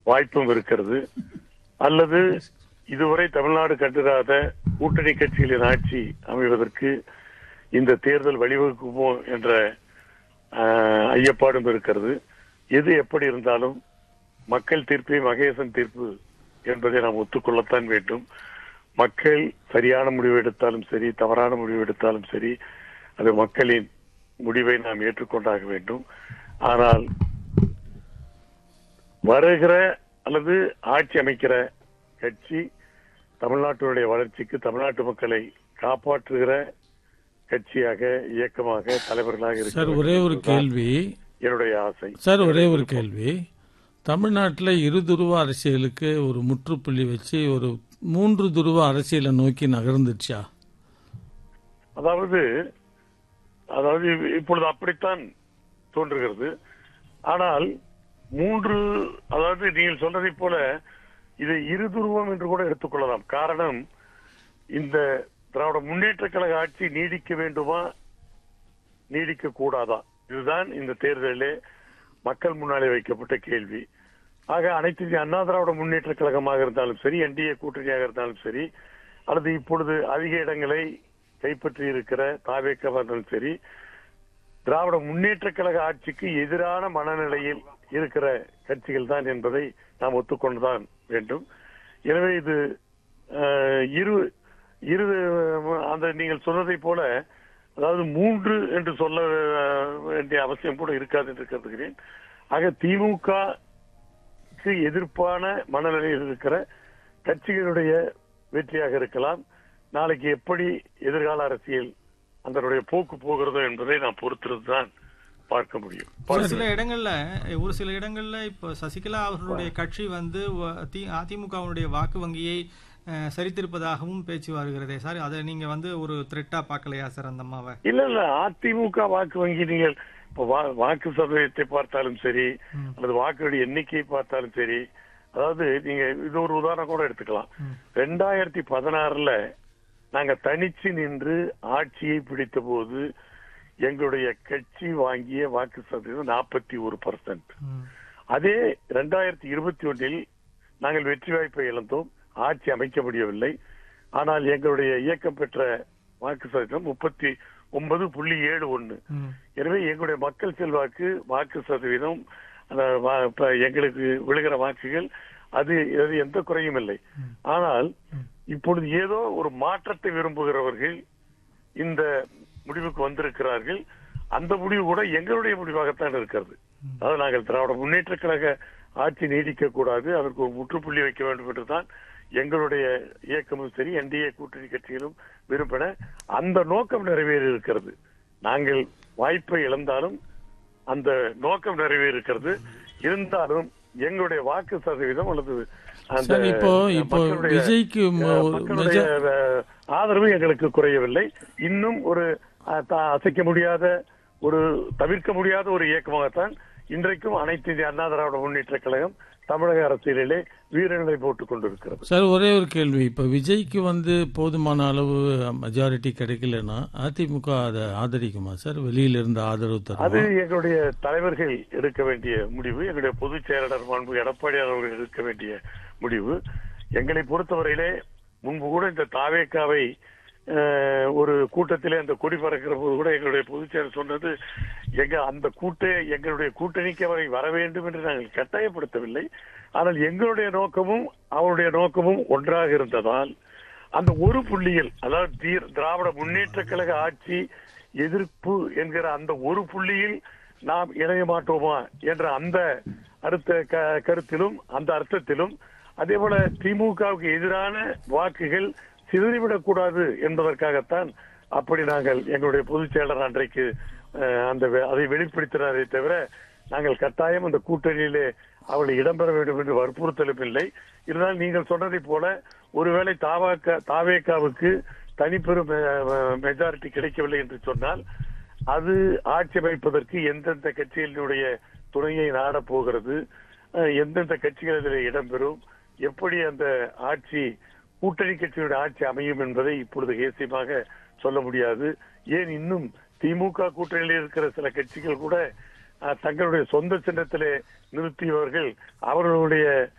வாய்ப்பும் இருக்கிறது அல்லது இதுவரை தமிழ்நாடு கண்டிராத கூட்டணி கட்சிகளின் ஆட்சி அமைவதற்கு இந்த தேர்தல் வழிவகுக்குமோ என்ற ஆஹ், ஐயப்பாடும் இருக்கிறது எது எப்படி இருந்தாலும் மக்கள் தீர்ப்பே மகேசன் தீர்ப்பு என்பதை நாம் ஒத்துக்கொள்ளத்தான் வேண்டும் மக்கள் சரியான முடிவு எடுத்தாலும் சரி தவறான முடிவு எடுத்தாலும் சரி அது மக்களின் முடிவை நாம் ஏற்றுக்கொண்டாக வேண்டும் ஆனால் வருகிற அல்லது ஆட்சி அமைக்கிற கட்சி தமிழ்நாட்டினுடைய வளர்ச்சிக்கு தமிழ்நாட்டு மக்களை காப்பாற்றுகிற கட்சியாக இயக்கமாக தலைவர்களாக இருக்க சார் வேண்டும் ஒரே ஒரு என்பதுதான் கேள்வி என்னுடைய ஆசை சார் ஒரே ஒரு கேள்வி தமிழ்நாட்டில் இருதுருவ அரசியலுக்கு ஒரு முற்றுப்புள்ளி வச்சு ஒரு மூன்று துருவ அரசியலை நோக்கி நகர்ந்துச்சா அதாவது அதாவது இப்பொழுது அப்படித்தான் தோன்றுகிறது ஆனால் மூன்று அதாவது நீங்கள் சொன்னதைப் போல இது இருதுருவம் என்று கூட எடுத்துக்கொள்ளலாம் காரணம் இந்த திராவிட முன்னேற்ற கழக ஆட்சி நீடிக்க வேண்டுமா நீடிக்க கூடாதா இதுதான் இந்த தேர்தலிலே மக்கள் முன்னாலே வைக்கப்பட்ட கேள்வி ஆக அனைத்து இந்திய அண்ணா திராவிட முன்னேற்ற கழகமாக இருந்தாலும் சரி என்டிஏ கூட்டணியாக இருந்தாலும் சரி அல்லது இப்பொழுது அதிக இடங்களை கைப்பற்றி இருக்கிற தாவேக்கமாக இருந்தாலும் சரி திராவிட முன்னேற்ற கழக ஆட்சிக்கு எதிரான மனநிலையில் இருக்கிற கட்சிகள் தான் என்பதை நாம் ஒத்துக்கொண்டுதான் வேண்டும் எனவே இது அஹ், இரு இரு அந்த நீங்கள் சொன்னதை போல அதாவது மூன்று என்று சொல்ல அஹ், வேண்டிய அவசியம் கூட இருக்காது என்று கருதுகிறேன் ஆக திமுக க்கு எதிர்ப்பான மனநிலையில் இருக்கிற கட்சிகளுடைய வெற்றியாக இருக்கலாம் நாளைக்கு எப்படி எதிர்கால அரசியல் அதனுடைய போக்கு போகிறதோ என்பதை நாம் பொறுத்திருந்து தான் பார்க்க முடியும் ஒரு சில இடங்கள்ல ஒரு சில இடங்கள்ல இப்ப சசிகலா அவர்களுடைய கட்சி வந்து வ- தி- அதிமுகவினுடைய வாக்கு வங்கியை அஹ், சரித்திருப்பதாகவும் பேச்சு வருகிறதே சார் அதை நீங்க வந்து ஒரு த்ரெட்டா பார்க்கலையா சார் அந்த அம்மாவை இல்ல இல்ல அதிமுக வாக்கு வங்கி நீங்கள் இப்ப வா- வாக்கு சதவீதத்தை பார்த்தாலும் சரி ம். அல்லது வாக்குடைய எண்ணிக்கையை பார்த்தாலும் சரி அதாவது நீங்க இது ஒரு உதாரணம் கூட எடுத்துக்கலாம் ம். ரெண்டாயிரத்தி பதினாறுல நாங்க தனிச்சு நின்று ஆட்சியை பிடித்த போது எங்களுடைய கட்சி வாங்கிய வாக்கு சதவீதம் நாற்பத்தி ஒரு பர்சன்ட் ம். அதே ரெண்டாயிரத்தி இருபத்தி ஒன்றில் நாங்கள் வெற்றி வாய்ப்பை இழந்தோம் ஆட்சி அமைக்க முடியவில்லை ஆனால் எங்களுடைய இயக்கம் பெற்ற வாக்கு சதவீதம் முப்பத்தி ஒன்பது புள்ளி ஏழு ஒன்னு ம். எனவே எங்களுடைய மக்கள் செல்வாக்கு வாக்கு சதவீதம் அந்த வா- இப்ப எங்களுக்கு விழுகிற வாக்குகள் அது அது எந்த குறையும் இல்லை ம். ஆனால் ம். இப்பொழுது ஏதோ ஒரு மாற்றத்தை விரும்புகிறவர்கள் இந்த முடிவுக்கு வந்திருக்கிறார்கள் அந்த முடிவு கூட எங்களுடைய முடிவாகத்தான் இருக்கிறது ம். அதாவது நாங்கள் திராவிட முன்னேற்ற கழக ஆட்சி நீடிக்க கூடாது அதற்கு ஒரு முற்றுப்புள்ளி வைக்க வேண்டும் என்றுதான் எங்களுடைய இயக்கமும் சரி என்டிஏ கூட்டணி கட்சிகளும் விரும்பின அந்த நோக்கம் நிறைவேறி இருக்கிறது நாங்கள் வாய்ப்பை இழந்தாலும் அந்த நோக்கம் நிறைவேறி இருக்கிறது இருந்தாலும் எங்களுடைய வாக்கு சதவீதம் அல்லது அந்த சார், இப்போ இப்போ மக்களுடைய, விஜய்க்கு ம- அஹ், மக்களுடைய அஹ், ஆதரவு எங்களுக்கு குறையவில்லை இன்னும் ஒரு அஹ், த- அசைக்க முடியாத ஒரு தவிர்க்க முடியாத ஒரு இயக்கமாகத்தான் இன்றைக்கும் அனைத்து இந்திய அண்ணா திராவிட முன்னேற்ற கழகம் தமிழக அரசியலிலே வீரநிலை போட்டுக் கொண்டிருக்கிறது சார் ஒரே ஒரு கேள்வி இப்போ விஜய்க்கு வந்து போதுமான அளவு மெஜாரிட்டி கிடைக்கலன்னா அதிமுக அதை ஆதரிக்குமா சார் வெளியில இருந்து ஆதரவு அது தருமா எங்களுடைய தலைவர்கள் எடுக்க வேண்டிய முடிவு எங்களுடைய பொதுச் செயலாளர் மாண்பு எடப்பாடியார் அவர்கள் எடுக்க வேண்டிய முடிவு எங்களை பொறுத்தவரையிலே முன்பு கூட இந்த தாவேக்காவை அஹ், ஒரு கூட்டத்திலே அந்த கொடி பறக்கிற போது கூட எங்களுடைய பொதுச் செயலர் சொன்னது எங்க அந்த கூட்ட எங்களுடைய கூட்டணிக்கு அவரை வர வேண்டும் என்று நாங்கள் கட்டாயப்படுத்தவில்லை ஆனால் எங்களுடைய நோக்கமும் அவருடைய நோக்கமும் ஒன்றாக இருந்ததால் அந்த ஒரு புள்ளியில் அதாவது தீர்- திராவிட முன்னேற்ற கழக ஆட்சி எதிர்ப்பு என்கிற அந்த ஒரு புள்ளியில் நாம் இணைய மாட்டோமா என்ற அந்த அடுத்த க- கருத்திலும் அந்த அர்த்தத்திலும் அதே போல திமுகவுக்கு எதிரான வாக்குகள் சிதறிவிடக் கூடாது என்பதற்காகத்தான் அப்படி நாங்கள் எங்களுடைய பொதுச் செயலர் அன்றைக்கு அஹ், அந்த வெ- அதை வெளிப்படுத்தினாரே தவிர நாங்கள் கட்டாயம் அந்த கூட்டணியிலே அவளை இடம்பெற வேண்டும் என்று வற்புறுத்தலும் இல்லை இருந்தாலும் நீங்கள் சொன்னதைப் போல ஒருவேளை தாவாக்க தாவேக்காவுக்கு தனிப்பெரும் மெஜாரிட்டி கிடைக்கவில்லை என்று சொன்னால் அது ஆட்சி அமைப்பதற்கு எந்தெந்த கட்சிகளினுடைய துணையை நாடப் போகிறது அஹ், எந்தெந்த கட்சிகள் இதில் இடம்பெறும் எப்படி அந்த ஆட்சி கூட்டணி கட்சியுடைய ஆட்சி அமையும் என்பதை இப்பொழுது கேசியமாக சொல்ல முடியாது ஏன் இன்னும் திமுக கூட்டணியில் இருக்கிற சில கட்சிகள் கூட அஹ், தங்களுடைய சொந்த சின்னத்திலே நிறுத்தியவர்கள் அவர்களுடைய